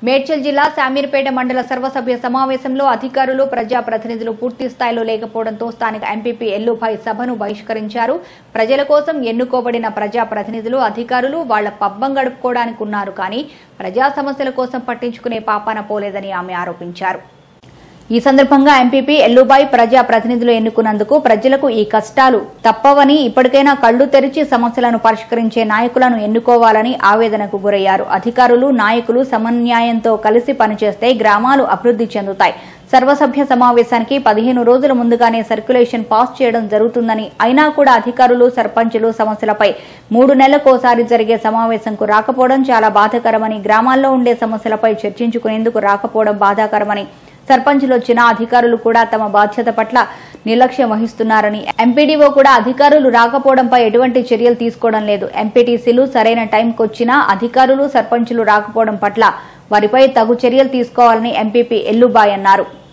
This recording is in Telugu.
మేడ్చల్ జిల్లా శామీర్పేట మండల సర్వసభ్య సమావేశంలో అధికారులు ప్రజాప్రతినిధులు పూర్తి స్థాయిలో లేకపోవడంతో స్థానిక ఎంపీపీ ఎల్లుభాయ్ సభను బహిష్కరించారు ప్రజల కోసం ఎన్నుకోబడిన ప్రజాప్రతినిధులు అధికారులు వాళ్ల పబ్బం గడుపుకోవడానికి ఉన్నారు కానీ ప్రజా సమస్యల కోసం పట్టించుకునే పాపాన పోలేదని ఆమె ఆరోపించారు ఈ సందర్భంగా ఎంపీపీ ఎల్లుబాయ్ ప్రజా ప్రతినిధులు ఎన్నుకున్నందుకు ప్రజలకు ఈ కష్టాలు తప్పవని ఇప్పటికైనా కళ్లు తెరిచి సమస్యలను పరిష్కరించే నాయకులను ఎన్నుకోవాలని ఆవేదనకు గురయ్యారు అధికారులు నాయకులు సమన్యాయంతో కలిసి పనిచేస్తే గ్రామాలు అభివృద్ది చెందుతాయి సర్వసభ్య సమావేశానికి పదిహేను రోజుల ముందుగానే సర్క్యులేషన్ పాస్ చేయడం జరుగుతుందని అయినా కూడా అధికారులు సర్పంచులు సమస్యలపై మూడు నెలలకోసారి జరిగే సమావేశంకు రాకపోవడం చాలా బాధాకరమని గ్రామాల్లో ఉండే సమస్యలపై చర్చించుకునేందుకు రాకపోవడం బాధాకరమని సర్పంచులు వచ్చిన అధికారులు కూడా తమ బాధ్యత పట్ల నిర్లక్ష్యం వహిస్తున్నారని ఎంపీడీఓ కూడా అధికారులు రాకపోవడంపై ఎటువంటి చర్యలు తీసుకోవడం లేదు ఎంపీటీసీలు సరైన టైంకొచ్చినా అధికారులు సర్పంచులు రాకపోవడం పట్ల వారిపై తగు చర్యలు తీసుకోవాలని ఎంపీపీ ఎల్లుబాయ్ అన్నారు